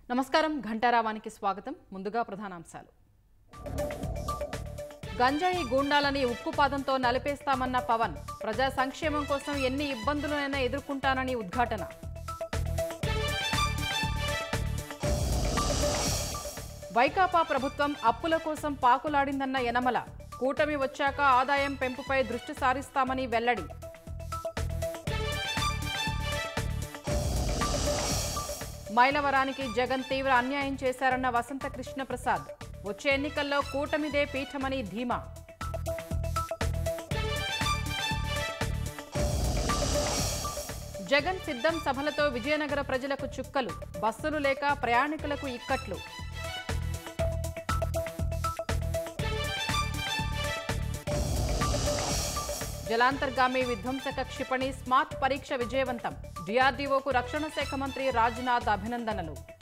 నమస్కారం ఘంటారావానికి స్వాగతం ముందుగా ప్రధానాంశాలు గంజాయి గూండాలని ఉక్కుపాదంతో నలిపేస్తామన్న పవన్ ప్రజా సంక్షేమం కోసం ఎన్ని ఇబ్బందులైనా ఎదుర్కొంటానని ఉద్ఘాటన వైకాపా ప్రభుత్వం అప్పుల కోసం పాకులాడిందన్న యనమల కూటమి వచ్చాక ఆదాయం పెంపుపై దృష్టి సారిస్తామని వెల్లడి మైలవరానికి జగన్ తీవ్ర అన్యాయం చేశారన్న వసంత కృష్ణ ప్రసాద్ వచ్చే ఎన్నికల్లో కూటమిదే పీఠమని ధీమా జగన్ సిద్ధం సభలతో విజయనగర ప్రజలకు చుక్కలు బస్సులు లేక ప్రయాణికులకు ఇక్కట్లు జలాంతర్గామి విధ్వంసక క్షిపణి స్మార్ట్ పరీక్ష విజయవంతం డిఆర్డీఓకు రక్షణ శాఖ మంత్రి రాజ్నాథ్ అభినందనలు